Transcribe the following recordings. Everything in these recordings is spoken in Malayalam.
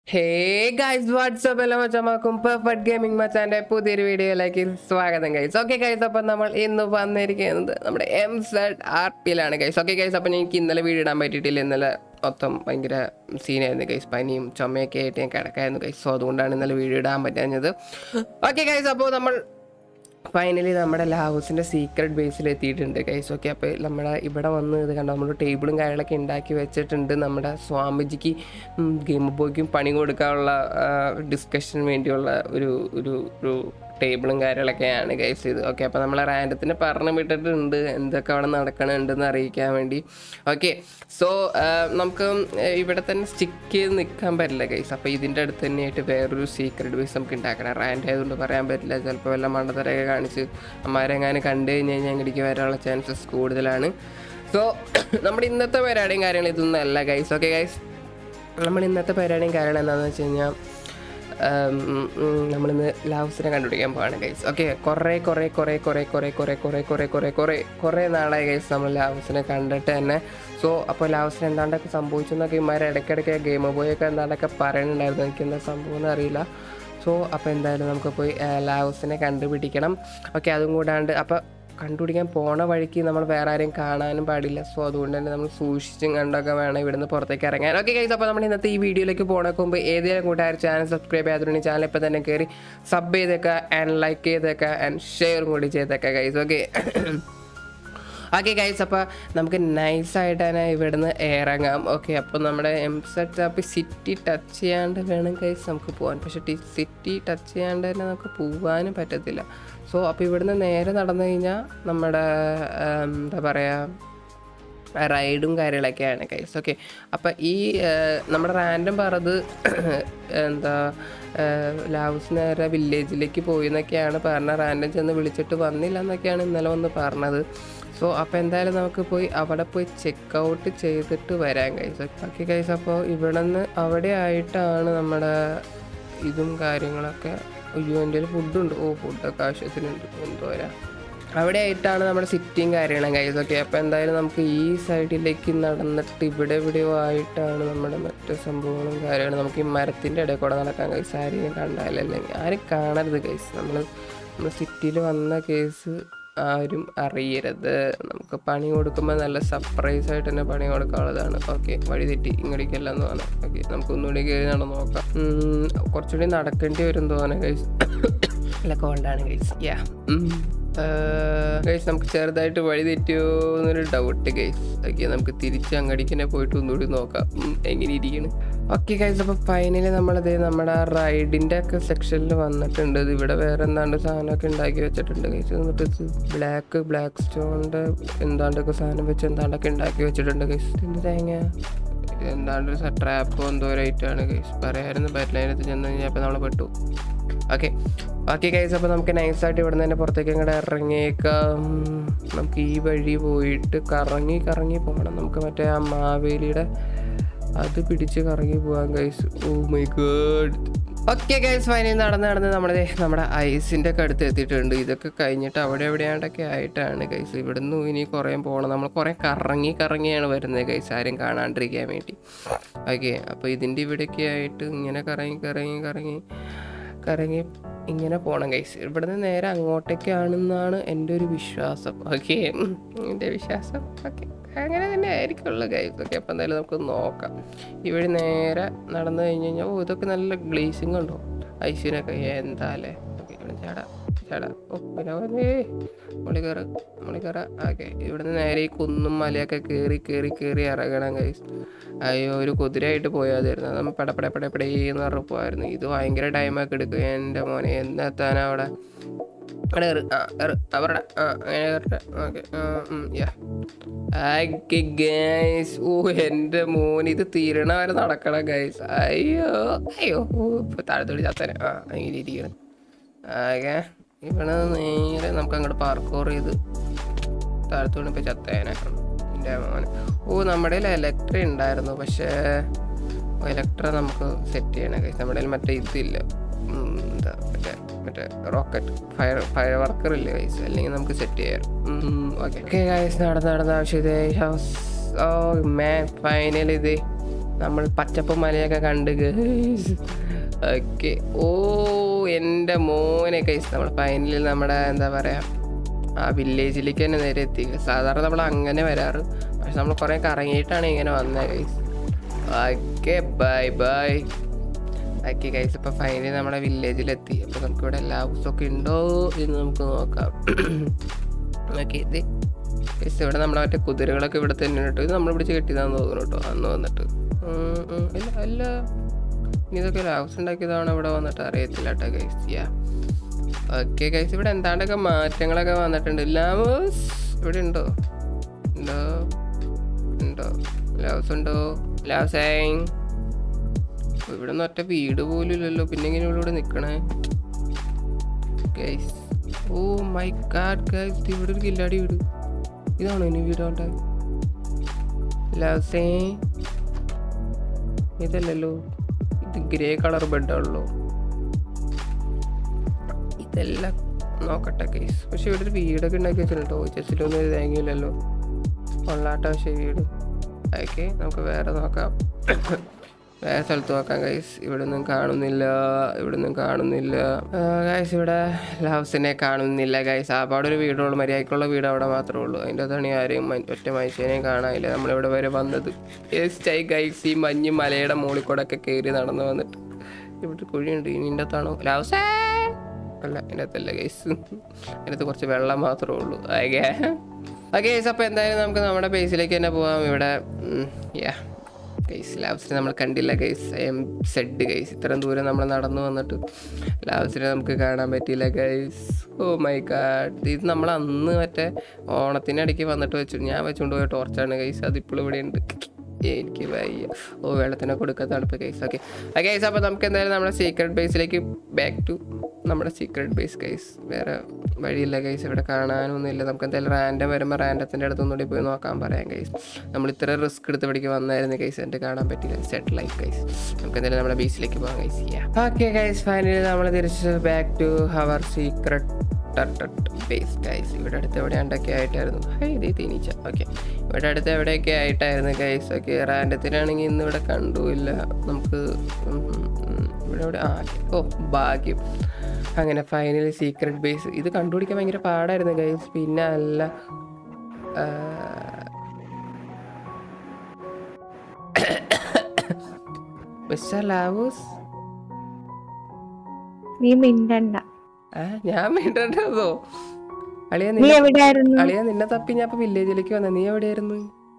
ഹേ ഗൈസ് വാട്സപ്പ് എല്ലാം മച്ചമാക്കും പെർഫെക്റ്റ് ഗെയിമിംഗ് മച്ചാന്റെ പുതിയൊരു വീഡിയോയിലേക്ക് സ്വാഗതം ഗൈസ് ഓക്കെ ഗൈസ് അപ്പം നമ്മൾ ഇന്ന് വന്നിരിക്കുന്നത് നമ്മുടെ എം സെഡ് ആർ പിയിലാണ് ഗൈസ് ഓക്കെ ഗൈസ് അപ്പം എനിക്ക് ഇന്നലെ വീഡിയോ ഇടാൻ പറ്റിയിട്ടില്ല ഇന്നലെ മൊത്തം ഭയങ്കര സീനായിരുന്നു ഗൈസ് പനിയും ചുമയൊക്കെ ആയിട്ട് ഞാൻ കിടക്കായിരുന്നു ഗൈസ് സോ അതുകൊണ്ടാണ് ഇന്നലെ വീഡിയോ ഇടാൻ പറ്റാഞ്ഞത് ഓക്കെ ഗൈസ് അപ്പോൾ നമ്മൾ ഫൈനലി നമ്മുടെ ലാവൂസിൻ്റെ സീക്രട്ട് ബേസിൽ എത്തിയിട്ടുണ്ട് കൈസ് ഓക്കെ അപ്പോൾ നമ്മുടെ ഇവിടെ വന്ന് ഇത് കണ്ടോ നമ്മൾ ടേബിളും കാര്യങ്ങളൊക്കെ ഉണ്ടാക്കി വെച്ചിട്ടുണ്ട് നമ്മുടെ സ്വാമിജിക്ക് ഗെയിം ബോയ്ക്കും പണി കൊടുക്കാനുള്ള ഡിസ്കഷന് വേണ്ടിയുള്ള ഒരു ഒരു ഒരു ടേബിളും കാര്യങ്ങളൊക്കെയാണ് കൈസ് ഇത് ഓക്കെ അപ്പോൾ നമ്മളെ റാൻഡത്തിന് പറഞ്ഞു വിട്ടിട്ടുണ്ട് എന്തൊക്കെ അവിടെ നടക്കണുണ്ടെന്ന് അറിയിക്കാൻ വേണ്ടി ഓക്കെ സോ നമുക്ക് ഇവിടെ തന്നെ സ്റ്റിക്ക് ചെയ്ത് നിൽക്കാൻ പറ്റില്ല കൈസ് അപ്പോൾ ഇതിൻ്റെ അടുത്ത് തന്നെയായിട്ട് വേറൊരു സീക്രട്ട് ബേസ് നമുക്ക് ഉണ്ടാക്കണം റാൻഡ് ആയതുകൊണ്ട് പറയാൻ പറ്റില്ല ചിലപ്പോൾ വല്ല മണ്ടത്തരയൊക്കെ കാണിച്ച് അമ്മാരെങ്ങാനും കണ്ടു കഴിഞ്ഞ് കഴിഞ്ഞാൽ ഇങ്ങോട്ടേക്ക് വരാനുള്ള ചാൻസസ് കൂടുതലാണ് സോ നമ്മുടെ ഇന്നത്തെ പരിപാടിയും കാര്യങ്ങളും ഇതൊന്നും അല്ല ഗൈസ് ഓക്കെ ഗൈസ് നമ്മൾ ഇന്നത്തെ പരിപാടിയും കാര്യങ്ങളും എന്താണെന്ന് വെച്ച് കഴിഞ്ഞാൽ നമ്മളിന്ന് ലാവ്സിനെ കണ്ടുപിടിക്കാൻ പോവാണ് ഗൈസ് ഓക്കെ കുറേ കുറേ കുറേ കുറേ കുറേ കുറേ കുറേ കുറേ കുറേ കുറേ കുറേ നാളായി ഗൈസ് നമ്മൾ ലാവ്സിനെ കണ്ടിട്ട് തന്നെ സോ അപ്പോൾ ലാവ്സിന് എന്താണ്ടൊക്കെ സംഭവിച്ചു എന്നൊക്കെ ഇമാരെ ഇടയ്ക്കിടയ്ക്ക് ഗെയിം ബോയൊക്കെ എന്താണ്ടൊക്കെ പറയുന്നുണ്ടായിരുന്നു എനിക്ക് എന്താ സംഭവം എന്ന് അറിയില്ല സോ അപ്പോൾ എന്തായാലും നമുക്ക് പോയി ലാവ്സിനെ കണ്ടുപിടിക്കണം ഓക്കെ അതും കൂടാണ്ട് അപ്പോൾ കണ്ടുപിടിക്കാൻ പോണ വഴിക്ക് നമ്മൾ വേറെ ആരെയും കാണാനും പാടില്ല സോ അതുകൊണ്ട് തന്നെ നമ്മൾ സൂക്ഷിച്ചും കണ്ടൊക്കെ വേണം ഇവിടുന്ന് പുറത്തേക്ക് ഇറങ്ങാൻ ഓക്കെ ഗൈസ് അപ്പോൾ നമ്മൾ ഇന്നത്തെ ഈ വീഡിയോയിലേക്ക് പോണക്ക് മുമ്പ് ഏതെങ്കിലും കൂട്ടുകാർ ചാനൽ സബ്സ്ക്രൈബ് ചെയ്യാത്തതുകൊണ്ട് ചാനൽ ഇപ്പോൾ തന്നെ കയറി സബ് ചെയ്തേക്കുക ആൻഡ് ലൈക്ക് ചെയ്തേക്കുക ആൻഡ് ഷെയറും കൂടി ചെയ്തേക്കുക ഗൈസ് ഓക്കെ ഓക്കെ ഗൈസ് അപ്പോൾ നമുക്ക് നൈസായിട്ട് തന്നെ ഇവിടുന്ന് ഇറങ്ങാം ഓക്കെ അപ്പോൾ നമ്മുടെ എം സെറ്റ് അപ്പോൾ സിറ്റി ടച്ച് ചെയ്യാണ്ട് വേണം ഗൈസ് നമുക്ക് പോകാൻ പക്ഷേ സിറ്റി ടച്ച് ചെയ്യാണ്ട് തന്നെ നമുക്ക് പോകാനും പറ്റത്തില്ല സോ അപ്പോൾ ഇവിടുന്ന് നേരെ നടന്നു കഴിഞ്ഞാൽ നമ്മുടെ എന്താ പറയുക റൈഡും കാര്യങ്ങളൊക്കെയാണ് കൈസ് ഓക്കെ അപ്പം ഈ നമ്മുടെ റാൻഡം പറഞ്ഞത് എന്താ ലാവൂസ് നേരെ വില്ലേജിലേക്ക് പോയി എന്നൊക്കെയാണ് പറഞ്ഞത് റാൻഡം ചെന്ന് വിളിച്ചിട്ട് വന്നില്ല എന്നൊക്കെയാണ് ഇന്നലെ വന്ന് പറഞ്ഞത് സോ അപ്പോൾ എന്തായാലും നമുക്ക് പോയി അവിടെ പോയി ചെക്ക് ഔട്ട് ചെയ്തിട്ട് വരാം കൈസ് ഓക്കെ കൈസ് അപ്പോൾ ഇവിടെ നിന്ന് അവിടെ ആയിട്ടാണ് നമ്മുടെ ഇതും കാര്യങ്ങളൊക്കെ അയ്യോ എൻ്റെ ഫുഡുണ്ട് ഓ ഫുഡൊക്കെ ആവശ്യത്തിനുണ്ട് എന്തോരാ അവിടെ ആയിട്ടാണ് നമ്മുടെ സിറ്റിയും കാര്യങ്ങളും കൈസ് ഓക്കെ അപ്പോൾ എന്തായാലും നമുക്ക് ഈ സൈഡിലേക്ക് നടന്നിട്ട് ഇവിടെ എവിടെയോ ആയിട്ടാണ് നമ്മുടെ മറ്റു സംഭവങ്ങളും കാര്യങ്ങളും നമുക്ക് ഈ മരത്തിൻ്റെ ഇടയിൽ കൂടെ നടക്കാൻ കൈസ് ആരെയും കണ്ടാലല്ലെങ്കിൽ ആരും കാണരുത് കൈസ് നമ്മൾ നമ്മൾ സിറ്റിയിൽ വന്ന കേസ് ആരും അറിയരുത് നമുക്ക് പണി കൊടുക്കുമ്പോൾ നല്ല സർപ്രൈസ് ആയിട്ട് തന്നെ പണി കൊടുക്കാനുള്ളതാണ് ഓക്കെ വഴി തെറ്റി ഇങ്ങോട്ടേക്കല്ല എന്ന് തോന്നാം ഓക്കെ നമുക്ക് ഒന്നുകൂടി കയറി നടന്ന് നോക്കാം കുറച്ചുകൂടി നടക്കേണ്ടി വരും തോന്നുന്നു ഗൈസ് അല്ല കോൾഡാണ് ഗൈസ് യാ ഗൈസ് നമുക്ക് ചെറുതായിട്ട് വഴി തെറ്റിയോ എന്നൊരു ഡൗട്ട് ഗൈസ് ഓക്കെ നമുക്ക് തിരിച്ച് അങ്ങടിക്കനെ പോയിട്ട് ഒന്നുകൂടി നോക്കാം എങ്ങനെ ഇരിക്കണം ഓക്കെ ഗൈസ് അപ്പോൾ ഫൈനലി നമ്മളത് നമ്മുടെ റൈഡിൻ്റെ ഒക്കെ സെക്ഷനിൽ വന്നിട്ടുണ്ട് ഇത് ഇവിടെ വേറെ എന്താണ്ട് സാധനമൊക്കെ ഉണ്ടാക്കി വെച്ചിട്ടുണ്ട് ഗൈസ് എന്നിട്ട് ബ്ലാക്ക് ബ്ലാക്ക് സ്റ്റോണിൻ്റെ എന്താണ്ടൊക്കെ സാധനം വെച്ച് എന്താണ്ടൊക്കെ ഉണ്ടാക്കി വെച്ചിട്ടുണ്ട് ഗൈസ് എന്ത് തേങ്ങ എന്താണ്ട് ഒരു ട്രാപ്പോ എന്തോ റേറ്റാണ് ഗൈസ് പറയായിരുന്നു പറ്റില്ല അതിനകത്ത് ചെന്ന് കഴിഞ്ഞപ്പോൾ നമ്മൾ പെട്ടു ഓക്കെ ബാക്കി കൈസ് അപ്പോൾ നമുക്ക് നൈസായിട്ട് ഇവിടെ നിന്ന് തന്നെ പുറത്തേക്ക് അങ്ങോട്ട് ഇറങ്ങിയേക്കാം നമുക്ക് ഈ വഴി പോയിട്ട് കറങ്ങി കറങ്ങി പോകണം നമുക്ക് മറ്റേ ആ മാവേലിയുടെ അത് പിടിച്ച് കറങ്ങി പോകാൻ guys oh my God okay guys final നടന്ന് നടന്ന് നമ്മുടെ നമ്മുടെ ഐസിൻ്റെ ഒക്കെ അടുത്ത് എത്തിയിട്ടുണ്ട് ഇതൊക്കെ കഴിഞ്ഞിട്ട് അവിടെ എവിടെയാണ്ടൊക്കെ ആയിട്ടാണ് ഗൈസ് ഇവിടുന്ന് ഇനി കുറേ പോകണം നമ്മൾ കുറേ കറങ്ങി കറങ്ങിയാണ് വരുന്നത് ഗൈസ് ആരും കാണാണ്ടിരിക്കാൻ വേണ്ടി ഓക്കെ അപ്പോൾ ഇതിൻ്റെ ഇവിടെയൊക്കെ ആയിട്ട് ഇങ്ങനെ കറങ്ങി കറങ്ങി കറങ്ങി കറങ്ങി ഇങ്ങനെ പോകണം കൈസ് ഇവിടുന്ന് നേരെ അങ്ങോട്ടേക്കാണെന്നാണ് എൻ്റെ ഒരു വിശ്വാസം ഓക്കെ എൻ്റെ വിശ്വാസം ഓക്കെ അങ്ങനെ തന്നെ ആയിരിക്കുള്ളൂ ഗൈസ് ഓക്കെ അപ്പം എന്തായാലും നമുക്ക് നോക്കാം ഇവിടെ നേരെ നടന്നു കഴിഞ്ഞ് കഴിഞ്ഞാൽ ഓ ഇതൊക്കെ നല്ല ഗ്ലേസിങ് ഉണ്ടോ ഐസിനൊക്കെ എന്താല്ലേ ഓക്കെ ഇവിടെ ചാടാ ചാടാ ഓ പിന്നെ മുളി കയറ മുളി കയറ ഓക്കെ ഇവിടുന്ന് നേരെ ഈ കുന്നും മലയൊക്കെ കയറി കയറി കയറി ഇറങ്ങണം കൈസ് അയ്യോ ഒരു കുതിരയായിട്ട് പോയാതായിരുന്നു നമ്മൾ പടപടെ പടപടേ എന്ന് പറഞ്ഞു പോയായിരുന്നു ഇത് ഭയങ്കര ടൈമൊക്കെ എടുക്കും എൻ്റെ മോനെ എന്നെത്താനാ അവിടെ അവിടെ അവരുടെ ആ അങ്ങനെ കയറട്ടെ okay yeah okay guys oh എൻ്റെ മോൻ ഇത് തീരണ വരെ നടക്കണം ഗൈസ് അയ്യോ അയ്യോ ഇപ്പോൾ താഴത്തോടി ചത്തനെ ആ അങ്ങനെ ഇരിക്കണം ഓക്കെ ഇവിടെ നേരെ നമുക്ക് അങ്ങോട്ട് പാർക്കോർ ചെയ്ത് താഴത്തോട് ഇപ്പോൾ ചത്തേനെ എൻ്റെ മോനെ ഓ നമ്മുടെ ഇലക്ട്ര ഉണ്ടായിരുന്നു പക്ഷേ ഇലക്ട്ര നമുക്ക് സെറ്റ് ചെയ്യണം ഗൈസ് നമ്മുടെ മറ്റേ ഇതില്ല എന്താ മറ്റേ മറ്റേ റോക്കറ്റ് ഫയർ ഫയർ വർക്കർ ഇല്ല ഗൈസ് അല്ലെങ്കിൽ നമുക്ക് സെറ്റ് ചെയ്യാം ഓക്കെ ഓക്കെ ഗൈസ് നടന്ന് നടന്ന ആവശ്യം ഓ മാൻ ഫൈനൽ ഇത് നമ്മൾ പച്ചപ്പും മലയൊക്കെ കണ്ട് ഓക്കെ ഓ എൻ്റെ മോനെ കൈസ് നമ്മൾ ഫൈനലിൽ നമ്മുടെ എന്താ പറയുക ആ വില്ലേജിലേക്ക് തന്നെ നേരെ എത്തി സാധാരണ നമ്മൾ അങ്ങനെ വരാറ് പക്ഷെ നമ്മൾ കുറേ കറങ്ങിയിട്ടാണ് ഇങ്ങനെ വന്നത് guys okay bye bye okay guys ഇപ്പോൾ ഫൈനലി നമ്മുടെ വില്ലേജിലെത്തി അപ്പോൾ നമുക്ക് ഇവിടെ എല്ലാ ഹൗസൊക്കെ ഉണ്ടോ എന്ന് നമുക്ക് നോക്കാം ഓക്കെ ഇത് ഗൈസ് ഇവിടെ നമ്മളെ മറ്റേ കുതിരകളൊക്കെ ഇവിടെ തന്നെ കേട്ടോ ഇത് നമ്മൾ പിടിച്ച് കെട്ടിയതാന്ന് തോന്നുന്നു കേട്ടോ അന്ന് വന്നിട്ട് ഉം, ഉം. ഇല്ല അല്ല ഇനി ഇതൊക്കെ ഹൗസ് ഉണ്ടാക്കിയതാണ് ഇവിടെ വന്നിട്ട് അറിയത്തില്ല കേട്ടോ ഗൈസ് യാ ഓക്കെ ഗൈസ് ഇവിടെ എന്താണ്ടൊക്കെ മാറ്റങ്ങളൊക്കെ വന്നിട്ടുണ്ട് ലാവോസ് ഇവിടെ ഉണ്ടോ ഉണ്ടോ ഉണ്ടോ ലാവസ് ഉണ്ടോ ലാവസൈൻ ഇവിടെ ഒന്നും ഒറ്റ വീട് പോലും ഇല്ലല്ലോ പിന്നെ എങ്ങനെ ഇവിടെ നിൽക്കണേ guys oh my God guys ഇവിടെ ഒരു കില്ലാടി വീട് ഇതാണോ ഇനി വീട് അവിടെ ലാവസേ ഇതല്ലല്ലോ ഇത് ഗ്രേ കളർ ബെഡാണല്ലോ ഇതെല്ലാം നോക്കട്ടെ കേസ് പക്ഷെ ഇവിടെ ഒരു വീടൊക്കെ ഉണ്ടാക്കി വെച്ചിട്ടുണ്ടോ ചെസ്സിലൊന്നും ഒരു തേങ്ങയില്ലല്ലോ കൊള്ളാട്ട പക്ഷേ വീട് ഓക്കെ നമുക്ക് വേറെ നോക്കാം വേറെ സ്ഥലത്ത് നോക്കാം ഗൈസ് ഇവിടെ ഒന്നും കാണുന്നില്ല ഇവിടെ ഒന്നും കാണുന്നില്ല ഗൈസ് ഇവിടെ ലവ്സിനെ കാണുന്നില്ല ഗൈസ് ആ പാടെ ഒരു വീടുള്ളൂ മര്യാദക്കുള്ള വീട് അവിടെ മാത്രമേ ഉള്ളൂ അതിൻ്റെ അതാണ് ആരെയും മ- ഒറ്റ മനുഷ്യനെയും കാണാനില്ല നമ്മളിവിടെ വരെ വന്നത് ഐ ഗൈസ് ഈ മഞ്ഞ് മലയുടെ മുകളിൽ കൂടെ ഒക്കെ കയറി നടന്നു വന്നിട്ട് ഇവിടെ ഒരു കുഴിയുണ്ട് ഇതിൻ്റെ അകത്താണോ ലവ്സേ അല്ല അതിൻ്റെ അകത്തല്ല ഗൈസ് അതിനകത്ത് കുറച്ച് വെള്ളം മാത്രമേ ഉള്ളൂ ഓക്കെ ഓക്കെ ഗൈസ് അപ്പോൾ എന്തായാലും നമുക്ക് നമ്മുടെ ബേസിലേക്ക് തന്നെ പോവാം ഇവിടെ യാ ഗൈസ് ലാബ്സിനെ നമ്മൾ കണ്ടില്ല guys I M Z guys ഇത്രയും ദൂരം നമ്മൾ നടന്നു വന്നിട്ട് ലാബ്സിനെ നമുക്ക് കാണാൻ പറ്റിയില്ല ഗൈസ് ഓ മൈ ഗാഡ് ഇത് നമ്മൾ അന്ന് മറ്റേ ഓണത്തിനിടയ്ക്ക് വന്നിട്ട് വെച്ചു ഞാൻ വെച്ചുകൊണ്ട് പോയ ടോർച്ചാണ് ഗൈസ് അതിപ്പോൾ ഇവിടെ ഉണ്ട് എനിക്ക് വയ്യ ഓ വെള്ളത്തിനെ കൊടുക്കാൻ തണുപ്പ് ഗൈസ് ഓക്കെ ഗൈസ് അപ്പോൾ നമുക്ക് എന്തായാലും നമ്മുടെ സീക്രട്ട് ബേസിലേക്ക് ബാക്ക് ടു നമ്മുടെ സീക്രട്ട് ബേസ് ഗൈസ് വേറെ വഴിയില്ല ഗൈസ് ഇവിടെ കാണാനൊന്നുമില്ല നമുക്ക് എന്തായാലും റാൻഡം വരുമ്പോൾ റാൻഡത്തിൻ്റെ അടുത്തൊന്നുകൂടി പോയി നോക്കാൻ പറയാം ഗൈസ് നമ്മൾ ഇത്ര റിസ്ക് എടുത്ത് പിടിക്ക് വന്നായിരുന്നു ഗൈസ് എൻ്റെ കാണാൻ പറ്റില്ല സെറ്റ് ലൈഫ് ഗൈസ് നമുക്ക് എന്തായാലും നമ്മുടെ ബേസിലേക്ക് പോകാം ഗൈസ് ചെയ്യാം ഓക്കെ ഗൈസ് ഫൈനലി നമ്മൾ തിരിച്ച് back to our secret base guys ഇവിടെ അടുത്ത് എവിടെ ഉണ്ടൊക്കെ ആയിട്ടായിരുന്നു ഹൈ ഇത് തേനീച്ച ഓക്കെ ഇവിടെ അടുത്ത് എവിടെയൊക്കെ ആയിട്ടായിരുന്നു ഗൈസ് ഓക്കെ റാൻഡത്തിനാണെങ്കിൽ ഇന്ന് ഇവിടെ കണ്ടുമില്ല നമുക്ക് ഉം, ഉം, ഇവിടെ എവിടെ ആ ഓ ഭാഗ്യം അങ്ങനെ ഫൈനലി സീക്രട്ട് ബേസ് ഇത് കണ്ടുപിടിക്കാൻ ഭയങ്കര പാടായിരുന്നു ഗൈസ് പിന്നെ അല്ല ആ, മിസ്റ്റർ ലാവൂസ് നീ മിണ്ടണ്ട ആ ഞാൻ മിണ്ടോ അളിയ നീ നിന്നെ എവിടെയായിരുന്നു അളിയ നിന്നെ തപ്പി ഞാൻ ഇപ്പൊ വില്ലേജിലേക്ക് വന്ന നീ എവിടെയായിരുന്നു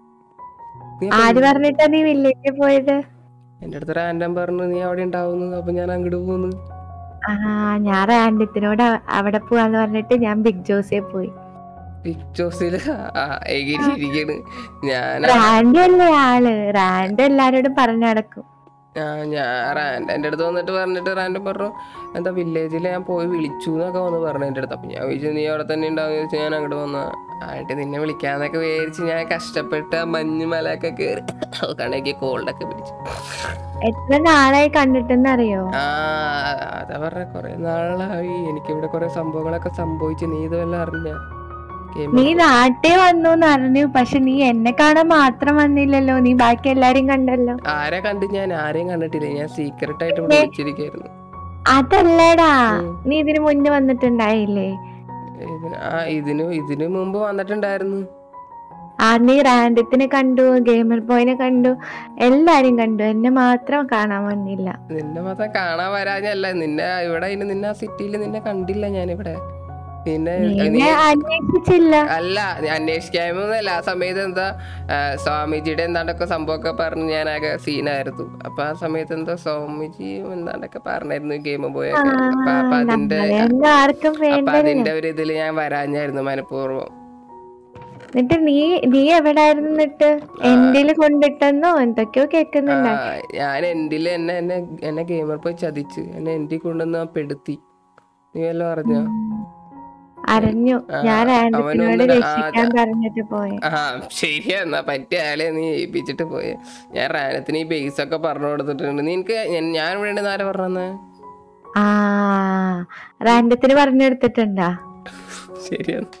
നീ ആര് പറഞ്ഞിട്ടാ നീ വില്ലേജിൽ പോയത് എന്റെ അടുത്ത് റാൻഡം പറഞ്ഞു നീ അവിടെ ഉണ്ടാവുന്നു അപ്പൊ ഞാൻ അങ്ങോട്ട് പോന്നു ആ ഞാൻ റാൻഡത്തിനോട് അവ- അവിടെ പോവാന്ന് പറഞ്ഞിട്ട് ഞാൻ ബിഗ് ജോസിൽ പോയി പിക്ചോസിൽ എകിരിയിരിക്കണ് ഞാൻ റാൻഡ് അല്ലേ ആള് റാൻഡ് എല്ലാരോടും പറഞ്ഞു നടക്കും ആ ഞാൻ റാൻഡ് എൻ്റെ അടുത്ത് വന്നിട്ട് പറഞ്ഞിട്ട് റാൻഡം പറഞ്ഞു എന്താ വില്ലേജിൽ ഞാൻ പോയി വിളിച്ചു എന്നൊക്കെ വന്ന് പറഞ്ഞു എൻ്റെ അടുത്ത് അപ്പം ഞാൻ വിളിച്ചു നീ അവിടെ തന്നെ ഉണ്ടാവും ചോദിച്ചു ഞാൻ അങ്ങോട്ട് വന്ന ആയിട്ട് നിന്നെ വിളിക്കാന്നൊക്കെ വിചാരിച്ച് ഞാൻ കഷ്ടപ്പെട്ട് ആ മഞ്ഞ് മലയൊക്കെ കയറി കണക്ക് കോൾഡൊക്കെ പിടിച്ചു എത്ര നാളായി കണ്ടിട്ടെന്നറിയോ ആ അതാ പറഞ്ഞ കുറെ നാളായി എനിക്കിവിടെ കുറെ സംഭവങ്ങളൊക്കെ സംഭവിച്ചു നീ ഇതുവല്ല അറിഞ്ഞ നീ നാട്ടിൽ വന്നു അറിഞ്ഞു പക്ഷെ നീ എന്നെ കാണാൻ മാത്രം വന്നില്ലല്ലോ നീ ബാക്കി എല്ലാരും കണ്ടല്ലോ ആരെ കണ്ട് ഞാൻ ആരെയും കണ്ടിട്ടില്ല ഞാൻ സീക്രട്ട് ആയിട്ട് ഇവിടെ വിളിച്ചിരിക്കായിരുന്നു അതല്ലേടാ ഉം. നീ ഇതിന് മുന്നേ വന്നിട്ടുണ്ടായില്ലേ ഇതിന് ആ ഇതിന് ഇതിന് മുമ്പ് വന്നിട്ടുണ്ടായിരുന്നു ആ നീ റാൻഡത്തിനെ കണ്ടു ഗെയിമർ ബോയിനെ കണ്ടു എല്ലാരും കണ്ടു എന്നെ മാത്രം കാണാൻ വന്നില്ല നിന്നെ മാത്രം കാണാൻ വരാഞ്ഞല്ല നിന്നെ ഇവിടെ ഇനി നിന്നെ ആ സിറ്റിയിൽ നിന്നെ കണ്ടില്ല ഞാനിവിടെ പിന്നെ നീ നിന്നെ അന്വേഷിച്ചില്ല അല്ല നീ അന്വേഷിക്കാമൊന്നുമല്ല ആ സമയത്ത് എന്താ ആ, സ്വാമിജിയുടെ എന്താണ്ടൊക്കെ സംഭവമൊക്കെ പറഞ്ഞ് ഞാൻ ആകെ സീനായിരുന്നു അപ്പൊ ആ സമയത്ത് എന്താ സ്വാമിജി എന്താണ്ടൊക്കെ പറഞ്ഞായിരുന്നു ഗെയിം പോയ ആ, അപ്പൊ അപ്പൊ അതിന്റെ നമ്മളെയൊന്നും ആർക്കും അപ്പൊ വേണ്ടല്ലോ അതിന്റെ ഒരു ഇതില് ഞാൻ വരാഞ്ഞായിരുന്നു മനഃപൂർവ്വം എന്നിട്ട് നീ നീ എവിടായിരുന്നു എന്നിട്ട് എന്തില് കൊണ്ടിട്ടെന്നോ എന്തൊക്കെയോ ആ, കേക്കുന്നുണ്ടായി ഞാൻ എന്റില് എന്നെ എന്നെ എന്നെ ഗെയിമർ പോയി ചതിച്ച് എന്നെ എന്റെ കൊണ്ടുവന്ന് പെടുത്തി നീ വല്ലതും അറിഞ്ഞോ അറിഞ്ഞു ആ, ഞാൻ റാൻഡത്തിനോട് അവനൊന്ന് രക്ഷിക്കാൻ ആ, പറഞ്ഞിട്ട് പോയെ ആ ശരിയാ എന്നാ പറ്റിയ ആളെ നീ ഏൽപ്പിച്ചിട്ട് പോയെ ഞാൻ റാനത്തിന് ഈ ബേസ് ഒക്കെ പറഞ്ഞു കൊടുത്തിട്ടുണ്ട് നിനക്ക് ഞാൻ- ഞാൻ ഇവിടെ ഉണ്ടെന്ന് ആരാ പറഞ്ഞെന്ന് ആ റാൻഡത്തിന് പറഞ്ഞെടുത്തിട്ടുണ്ടാ ശരിയാ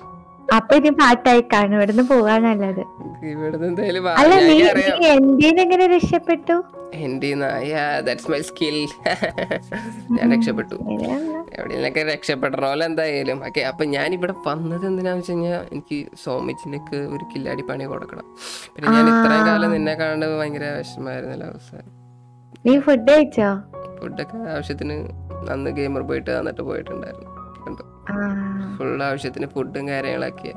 അപ്പൊ ഇനി പാട്ടായി കാണും ഇവിടുന്ന് പോവാ നല്ലത് ഇവിടുന്ന് എന്തായാലും വാ- അല്ല നീ ഞാൻ അറിയാം നീ എന്റീന്ന് എങ്ങനെ രക്ഷപ്പെട്ടു എന്റെ ദാറ്റ്സ് മൈ സ്കിൽ ഞാൻ രക്ഷപ്പെട്ടു ശരിയാണ്. എവിടെയെങ്കിലൊക്കെ രക്ഷപ്പെടണമല്ലോ എന്തായാലും ഓക്കെ അപ്പൊ ഞാൻ ഇവിടെ വന്നത് എന്തിനാന്ന് വെച്ച് കഴിഞ്ഞാൽ എനിക്ക് സോമിച്ചിനൊക്കെ ഒരു കില്ലാടി പണി കൊടുക്കണം പിന്നെ ഞാൻ ഇത്രയും കാലം നിന്നെ കാണാണ്ട് ഭയങ്കര വിഷമായിരുന്നല്ലോ അവസ്ഥ നീ ഫുഡ് കഴിച്ചോ ഫുഡൊക്കെ ആവശ്യത്തിന് അന്ന് ഗെയിമർ പോയിട്ട് വന്നിട്ട് പോയിട്ടുണ്ടായിരുന്നു കണ്ടു ആ ഫുൾ ആവശ്യത്തിന് ഫുഡും കാര്യങ്ങളൊക്കെ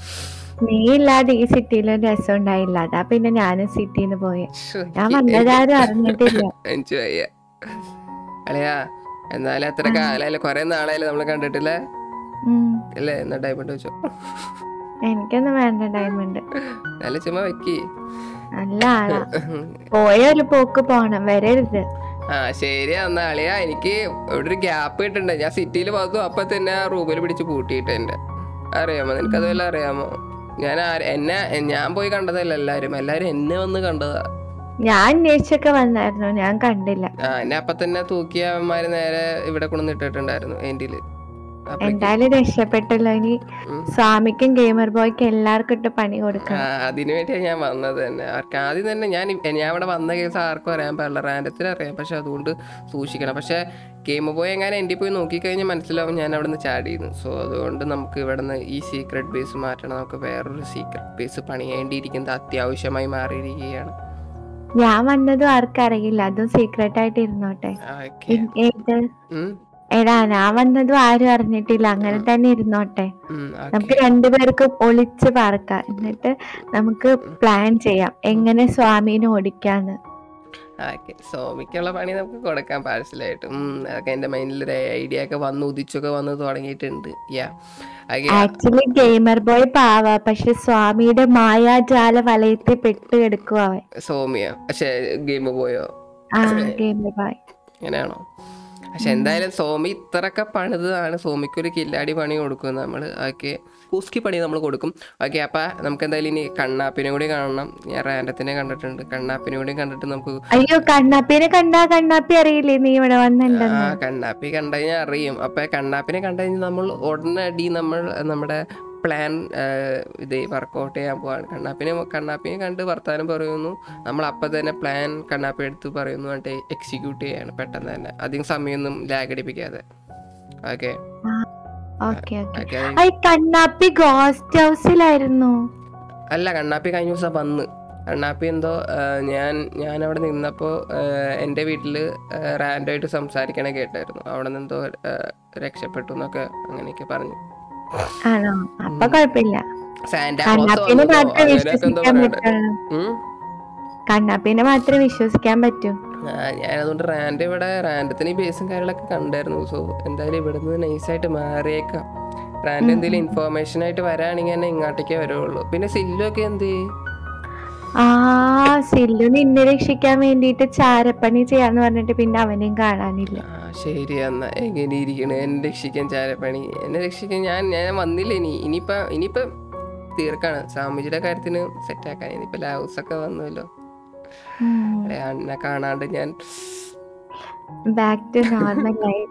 നീ ഇല്ലാതെ ഈ സിറ്റിയിൽ ഒരു രസം ഉണ്ടായില്ല അതാ പിന്നെ ഞാനും സിറ്റിന്ന് പോയെ ശ്ശോ, ഞാൻ എനിക്ക് വന്നതാരും അറിഞ്ഞിട്ടില്ല എനിക്ക് വയ്യ അളയാ എന്നാലും എത്ര കാലായാലും കൊറേ നാളായാലും നമ്മള് കണ്ടിട്ടില്ലേ ഉം. അല്ലേ എന്നാ ഡയമണ്ട് വെച്ചോ എനിക്കൊന്നും വേണ്ട ഡയമണ്ട് നല്ല ചുമ്മാ വെക്കി നല്ല ആളാ പോയ ഒരു പോക്ക് പോണം വരരുത് ആ ശരി എന്നാ അളിയാ എനിക്ക് ഇവിടെ ഒരു ഗ്യാപ്പ് കിട്ടുന്നുണ്ട് ഞാൻ സിറ്റിയിൽ വന്നു അപ്പൊ തന്നെ ആ റൂമിൽ പിടിച്ച് പൂട്ടിയിട്ട് എന്റെ അറിയാമോ നിനക്ക് അതുവല്ല അറിയാമോ ഞാൻ ആര- എന്നെ ഞാൻ പോയി കണ്ടതല്ല എല്ലാരും എല്ലാരും എന്നെ വന്ന് കണ്ടതാ ഞാൻ അന്വേഷിച്ചൊക്കെ വന്നായിരുന്നു ഞാൻ കണ്ടില്ല ആ എന്നെ അപ്പൊ തന്നെ തൂക്കിയവന്മാര് നേരെ ഇവിടെ കൊണ്ടുവന്നിട്ടിട്ടുണ്ടായിരുന്നു എന്റില് അപ്പൊ എന്തായാലും രക്ഷപ്പെട്ടല്ലോ ഇനി ഉം. സ്വാമിക്കും ഗെയിമർ ബോയ്ക്കും എല്ലാവർക്കും ഇട്ട് പണി കൊടുക്കണം ആ, അതിനു വേണ്ടിയാ ഞാൻ വന്നത് തന്നെ അവർക്ക് ആദ്യം തന്നെ ഞാൻ ഇ- ഞാൻ ഇവിടെ വന്ന കേസ് ആർക്കും അറിയാൻ പാടില്ല റാൻഡത്തിന് അറിയാം പക്ഷെ അതുകൊണ്ട് സൂക്ഷിക്കണം പക്ഷെ ഗെയിം പോയി എങ്ങനെ എൻ്റെ പോയി നോക്കിക്കഴിഞ്ഞാൽ മനസ്സിലാവും ഞാൻ അവിടെ നിന്ന് ചാടിയിരുന്നു സോ അതുകൊണ്ട് നമുക്ക് ഇവിടെ നിന്ന് ഈ സീക്രട്ട് ബേസ് മാറ്റണം നമുക്ക് വേറൊരു സീക്രട്ട് ബേസ് പണിയേണ്ടിയിരിക്കുന്നത് അത്യാവശ്യമായി മാറിയിരിക്കുകയാണ് ഞാൻ വന്നതും ആർക്കും അറിയില്ല അതും സീക്രട്ട് ആയിട്ട് ഇരുന്നോട്ടെ ഓക്കെ ഇ- ഏത് എടാ ഞാൻ വന്നതും ആരും അറിഞ്ഞിട്ടില്ല അങ്ങനെ തന്നെ ഇരുന്നോട്ടെ നമുക്ക് രണ്ടുപേർക്കും ഒളിച്ച് പറക്കാം എന്നിട്ട് നമുക്ക് പ്ലാൻ ചെയ്യാം എങ്ങനെ സ്വാമീനെ ഓടിക്കാന്ന് ഓക്കെ സോമിക്കുള്ള പണി നമുക്ക് കൊടുക്കാം പാഴ്സലായിട്ട് അതൊക്കെ എൻ്റെ മൈൻഡിൽ ഒരു ഐഡിയ ഒക്കെ വന്ന് ഉദിച്ചൊക്കെ വന്ന് തുടങ്ങിയിട്ടുണ്ട് yeah okay actually gamer boy പാവ പക്ഷെ സ്വാമിയുടെ മായാജാല വലയത്തിൽ പെട്ട് കിടക്കുക അവൻ സോമിയ പക്ഷെ ഗെയിം പോയോ ആ ഗെയിമർ ബോയ് അങ്ങനെയാണോ പക്ഷെ എന്തായാലും സോമി ഇത്രയൊക്കെ പണിതാണ് സോമിക്ക് ഒരു കില്ലാടി പണി കൊടുക്കും നമ്മൾ ഓക്കെ കുസ്കി പണി നമ്മൾ കൊടുക്കും ഓക്കെ അപ്പം നമുക്ക് എന്തായാലും ഇനി കണ്ണാപ്പിനെ കൂടി കാണണം ഞാൻ റാൻഡത്തിനെ കണ്ടിട്ടുണ്ട് കണ്ണാപ്പിനെ കൂടി കണ്ടിട്ട് നമുക്ക് അയ്യോ കണ്ണാപ്പിനെ കണ്ടാ കണ്ണാപ്പി അറിയില്ലേ നീ ഇവിടെ ആ വന്നിട്ടുണ്ടെന്ന് കണ്ണാപ്പി കണ്ടു കഴിഞ്ഞാൽ അറിയും അപ്പൊ കണ്ണാപ്പിനെ കണ്ടു കഴിഞ്ഞാൽ നമ്മൾ ഉടനടി നമ്മൾ നമ്മുടെ പ്ലാൻ ഇത് വർക്കൗട്ട് ചെയ്യാൻ പോവാണ് കണ്ണാപ്പിനെ കണ്ണാപ്പിനെ കണ്ട് വർത്താനം പറയുന്നു നമ്മൾ അപ്പം തന്നെ പ്ലാൻ കണ്ണാപ്പി എടുത്ത് പറയുന്നു എന്നിട്ട് എക്സിക്യൂട്ട് ചെയ്യാണ് പെട്ടെന്ന് തന്നെ അധികം സമയമൊന്നും ലാഗ് അടിപ്പിക്കാതെ okay okay okay okay I Kannappi ghost ഹൗസിലായിരുന്നു അല്ല കണ്ണാപ്പി കഴിഞ്ഞ ദിവസം വന്ന് കണ്ണാപ്പി എന്തോ ആ, ഞാൻ ഞാൻ അവിടെ നിന്നപ്പോൾ എൻ്റെ വീട്ടിൽ റാൻഡായിട്ട് സംസാരിക്കണ കേട്ടായിരുന്നു അവിടെ നിന്ന് എന്തോ ആ, രക്ഷപ്പെട്ടു എന്നൊക്കെ അങ്ങനെയൊക്കെ പറഞ്ഞു ആണോ അപ്പൊ കുഴപ്പമില്ല സാന്റാക്ലോസ് കണ്ണാപ്പിനെ വന്നതോ മാത്രമേ അങ്ങനെയൊക്കെ എന്തോ വിശ്വസിക്കാൻ പറയണ്ടേ പറ്റുള്ളൂ ഉം. കണ്ണാപ്പിനെ മാത്രമേ വിശ്വസിക്കാൻ പറ്റൂ ആ, ഞാൻ അതുകൊണ്ട് റാൻഡ് ഇവിടെ റാൻഡത്തിന് ഈ ബേസും കാര്യങ്ങളൊക്കെ കണ്ടായിരുന്നു സോ എന്തായാലും ഇവിടെ നിന്ന് നൈസായിട്ട് മാറിയേക്കാം റാൻഡ് എന്തെങ്കിലും ഇൻഫോർമേഷൻ ആയിട്ട് വരാണെങ്കിൽ തന്നെ ഇങ്ങോട്ടേക്കേ വരുള്ളൂ പിന്നെ സില്ലൊക്കെ എന്ത് ചെയ്യും? ആ സില്ലു നിന്നെ രക്ഷിക്കാൻ വേണ്ടിയിട്ട് ചാരപ്പണി ചെയ്യാന്ന് പറഞ്ഞിട്ട് പിന്നെ അവനെയും കാണാനില്ല ആ ശരി എന്നാ എങ്ങനെ ഇരിക്കണ് എന്നെ രക്ഷിക്കാൻ ചാരപ്പണി എന്നെ രക്ഷിക്കാൻ ഞാൻ ഞാൻ വന്നില്ല ഇനി ഇനിയിപ്പം ഇനിയിപ്പം തീർക്കാണ് സാമൂജിയുടെ കാര്യത്തിന് സെറ്റാക്കാൻ ഇനിയിപ്പോൾ ലൗസ് ഒക്കെ വന്നല്ലോ അല്ലെ അന്നെ കാണാണ്ട് ഞാൻ ബാക്ക് ടു നോർമൽ ലൈഫ്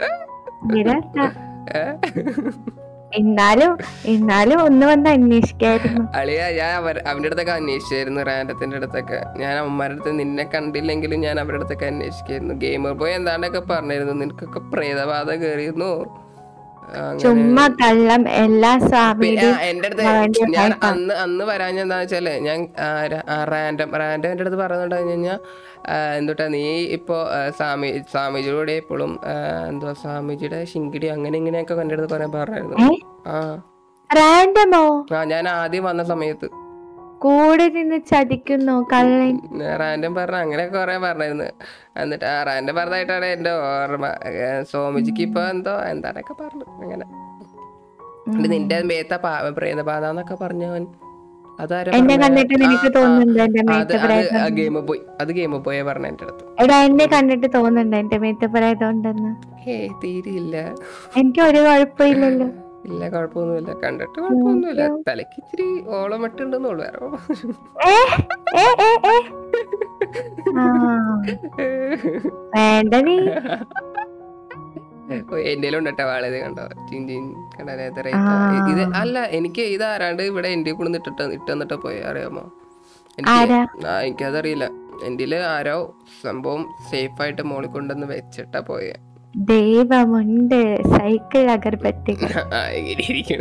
ഏ? എന്നാലും എന്നാലും ഒന്ന് വന്ന് അന്വേഷിക്കായിരുന്നു അളിയ ഞാൻ അവർ അവൻ്റെ അടുത്തൊക്കെ അന്വേഷിച്ചായിരുന്നു റാൻഡത്തിന്റെ അടുത്തൊക്കെ ഞാൻ അമ്മമാരുടെ അടുത്ത് നിന്നെ കണ്ടില്ലെങ്കിലും ഞാൻ അവരുടെ അടുത്തൊക്കെ അന്വേഷിക്കായിരുന്നു ഗെയിമർ പോയി എന്താണ്ടൊക്കെ പറഞ്ഞിരുന്നു നിനക്കൊക്കെ പ്രേതബാധ കയറിയിരുന്നു അങ്ങനെ ചുമ്മാ കള്ളം എല്ലാ പി- ആ, സ്വാമിയുടെയും എന്റെ അടുത്ത് അവന്റെ ഞാൻ ഭയപ്പാ. അന്ന് അന്ന് വരാൻ എന്താ വെച്ചാല് ഞാൻ റാൻഡം റാൻഡം എൻ്റെ അടുത്ത് പറയുന്നുണ്ട് കഴിഞ്ഞാൽ എന്തുട്ടാ നീ ഇപ്പോ ആ, സ്വാമി സ്വാമിജിയുടെ കൂടെ ഇപ്പോഴും എന്തുവാ സ്വാമിജിയുടെ ശിങ്കിടി അങ്ങനെ ഇങ്ങനെയൊക്കെ എൻ്റെ അടുത്ത് പറയാൻ പറഞ്ഞായിരുന്നു ഏ? ആ റാൻഡമോ ആ ഞാൻ ആദ്യം വന്ന സമയത്ത് കൂടെ നിന്ന് ചതിക്കുന്നു കള്ളൻ റാൻഡം പറഞ്ഞ അങ്ങനെ കുറെ പറഞ്ഞിരുന്നു എന്നിട്ട് ആ റാൻഡം പറഞ്ഞതായിട്ടാണ് എൻ്റെ ഓർമ്മ ഏ, സ്വാമിജിക്ക് ഇപ്പൊ എന്തോ എന്താണൊക്കെ പറഞ്ഞു അങ്ങനെ എന്നിട്ട് നിന്റെ മേത്ത പ്രേതബാധ എന്നൊക്കെ പറഞ്ഞവൻ അതാരാ എന്നെ പറഞ്ഞേ? കണ്ടിട്ട് നിനക്ക് ആ, ആ, തോന്നുന്നുണ്ടോ എന്റെ അത് മേത്ത് അത് പ്രേതം ഗെയിം പോയി അത് ഗെയിം പോയ പറഞ്ഞ എൻ്റെ അടുത്ത് എടാ എന്നെ കണ്ടിട്ട് തോന്നുന്നുണ്ടോ എന്റെ മേത്ത് പ്രേതം ഉണ്ടെന്ന് ഹേ തീരെയില്ല എനിക്ക് ഒരു കുഴപ്പമില്ലല്ലോ ഇല്ല കുഴപ്പമൊന്നുമില്ല കണ്ടിട്ട് കുഴപ്പമൊന്നുമില്ല തലക്ക് ഇച്ചിരി ഓളം മട്ടുണ്ടെന്നുള്ളു വേറെ കുഴപ്പമൊന്നുമില്ല. ഏ ഏ ഏ ഏ ആ വേണ്ട നീ എന്റെ ഉണ്ട് കേട്ടോ വാളത് കണ്ടോ ചിൻ ചിൻ കണ്ടോ നേരത്തെ rate ആ. ഇത് അല്ല എനിക്ക് ഇത് ആരാണ്ട് ഇവിടെ എന്റെ കൂടെ ഇട്ടിട്ട് ഇട്ടെന്നിട്ട് പോയി അറിയാമോ ആരാ? എനിക്ക് ആ എനിക്കതറിയില്ല എൻ്റെ ആരോ സംഭവം സേഫ് ആയിട്ട് മോളിൽ കൊണ്ടുവന്ന് വെച്ചിട്ടാ പോയെ ദൈവമുണ്ട് സൈക്കിൾ അഗർബത്തികൾ ആ, ഇങ്ങനെ ഇരിക്കണ്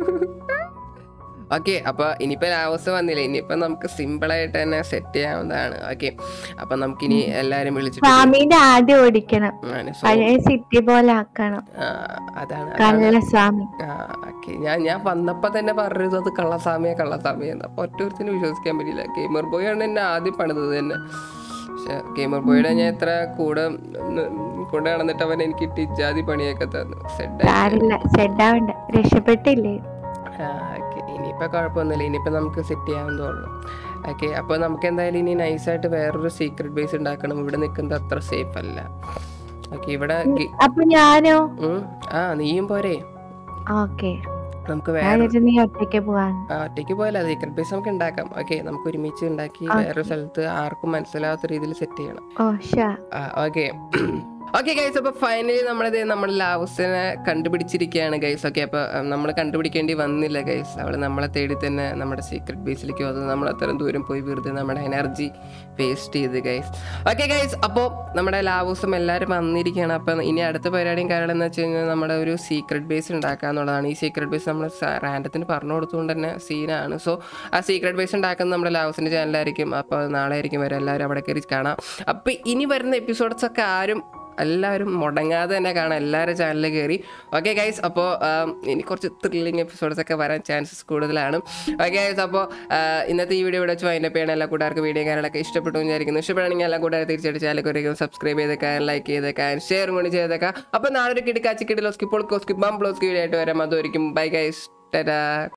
ഓക്കെ അപ്പൊ ഇനിയിപ്പോ ലാവസ് വന്നില്ല ഇനിയിപ്പോ നമുക്ക് സിമ്പിൾ ആയിട്ട് തന്നെ സെറ്റ് ചെയ്യാവുന്നതാണ് ഓക്കെ അപ്പൊ നമുക്കിനി എല്ലാരും വിളിച്ചിട്ട് സ്വാമീനെ ആദ്യം ഓടിക്കണം ആണ്. So, പഴയ സിറ്റി പോലെ ആക്കണം ആ, അതാണ് കള്ള സ്വാമി ഓക്കെ ഞാൻ ഞാൻ വന്നപ്പോ തന്നെ പറഞ്ഞത് അത് കള്ളസ്വാമിയെ കള്ളസ്വാമിയെ അപ്പൊ ഒറ്റൊരുത്തിനും വിശ്വസിക്കാൻ പറ്റില്ല ഗെയിമർ ബോയ് ആണ് എന്നെ ആദ്യം പണിതത് തന്നെ പക്ഷെ ഗെയിമർ ബോയുടെ ഞാൻ എത്ര കൂടെ ന- കൂടെ നടന്നിട്ട് അവൻ എനിക്ക് ഇട്ടിജാതി പണിയൊക്കെ തന്നു സെഡ് സാരില്ല സെഡാവണ്ട രക്ഷപ്പെട്ടില്ലേ ഓക്കെ ഇനിയിപ്പോൾ കുഴപ്പമൊന്നുമില്ല ഇനിയിപ്പോൾ നമുക്ക് സെറ്റ് ചെയ്യാവുന്നതേ ഉള്ളൂ ഓക്കെ അപ്പോൾ നമുക്ക് എന്തായാലും ഇനി നൈസായിട്ട് വേറൊരു സീക്രട്ട് ബേസ് ഉണ്ടാക്കണം ഇവിടെ നിൽക്കുന്നത് അത്ര സേഫ് അല്ല ഓക്കെ ഇവിടെ ഗി- അപ്പൊ ഞാനോ ഉം, ആ നീയും പോരെ ഓക്കെ നമുക്ക് ഞാൻ വേറെ വിചാരിച്ചു നീ ഒറ്റയ്ക്ക് പോവാന്ന് ആ, ഒറ്റയ്ക്ക് പോയല്ല സീക്രട്ട് ബേസ് നമുക്ക് ഉണ്ടാക്കാം ഓക്കെ നമുക്ക് ഒരുമിച്ച് ഉണ്ടാക്കി വേറെ സ്ഥലത്ത് ആർക്കും മനസ്സിലാവാത്ത രീതിയിൽ സെറ്റ് ചെയ്യണം ഓ ഷാ ഓക്കെ ഓക്കെ ഗൈസ് അപ്പൊ ഫൈനലി നമ്മളിത് നമ്മുടെ ലാവസിനെ കണ്ടുപിടിച്ചിരിക്കുകയാണ് ഗൈസ് ഓക്കെ അപ്പൊ നമ്മൾ കണ്ടുപിടിക്കേണ്ടി വന്നില്ല ഗൈസ് അവള് നമ്മളെ തേടി തന്നെ നമ്മുടെ സീക്രട്ട് ബേസിലേക്ക് വന്നത് നമ്മൾ അത്രയും ദൂരം പോയി വെറുതെ നമ്മുടെ എനർജി വേസ്റ്റ് ചെയ്ത് ഗൈസ് ഓക്കെ ഗൈസ് അപ്പോൾ നമ്മുടെ ലാവൂസും എല്ലാവരും വന്നിരിക്കുകയാണ് അപ്പം ഇനി അടുത്ത പരിപാടിയും കാരണം എന്ന് വെച്ച് കഴിഞ്ഞാൽ നമ്മുടെ ഒരു സീക്രട്ട് ബേസ് ഉണ്ടാക്കുക എന്നുള്ളതാണ് ഈ സീക്രട്ട് ബേസ് നമ്മൾ റാൻഡത്തിന് പറഞ്ഞു കൊടുത്തുകൊണ്ട് തന്നെ സീനാണ് സോ ആ സീക്രട്ട് ബേസ് ഉണ്ടാക്കുന്നത് നമ്മുടെ ലാവസിൻ്റെ ചാനലായിരിക്കും അപ്പോൾ നാളെ ആയിരിക്കും വരെ എല്ലാവരും അവിടെ കയറി കാണാം അപ്പോൾ ഇനി വരുന്ന എപ്പിസോഡ്സ് ഒക്കെ ആരും എല്ലാവരും മുടങ്ങാതെ തന്നെ കാണാം എല്ലാവരും ചാനലിൽ കയറി ഓക്കെ ഗൈസ് അപ്പോൾ ഇനി കുറച്ച് ത്രില്ലിങ് എപ്പിസോഡ്സ് ഒക്കെ വരാൻ ചാൻസസ് കൂടുതലാണ് ഓക്കെ ഗൈസ് അപ്പോൾ ഇന്നത്തെ ഈ വീഡിയോ ഇവിടെ വെച്ച് വൈൻഡപ്പ് ചെയ്യണം എല്ലാ കൂട്ടുകാർക്ക് വീഡിയോ കാര്യങ്ങളൊക്കെ ഇഷ്ടപ്പെട്ടു എന്ന് വിചാരിക്കുന്നു ഇഷ്ടപ്പെടുകയാണെങ്കിൽ എല്ലാ കൂട്ടുകാരും തീർച്ചയായിട്ടും ചാനൽ കുറയ്ക്കും സബ്സ്ക്രൈബ് ചെയ്തേക്കാൻ ലൈക്ക് ചെയ്തേക്കാൻ ഷെയർ കൂടി ചെയ്തേക്കാം അപ്പോൾ നാളെ ഒരു കിടക്കാച്ചി കിടിലോസ്കി പൊളിക്കോസ്കി ബംബ്ലോസ്കി വീഡിയോ ആയിട്ട് വരാം അതൊരിക്കും ബൈ ഗൈസ് ടാ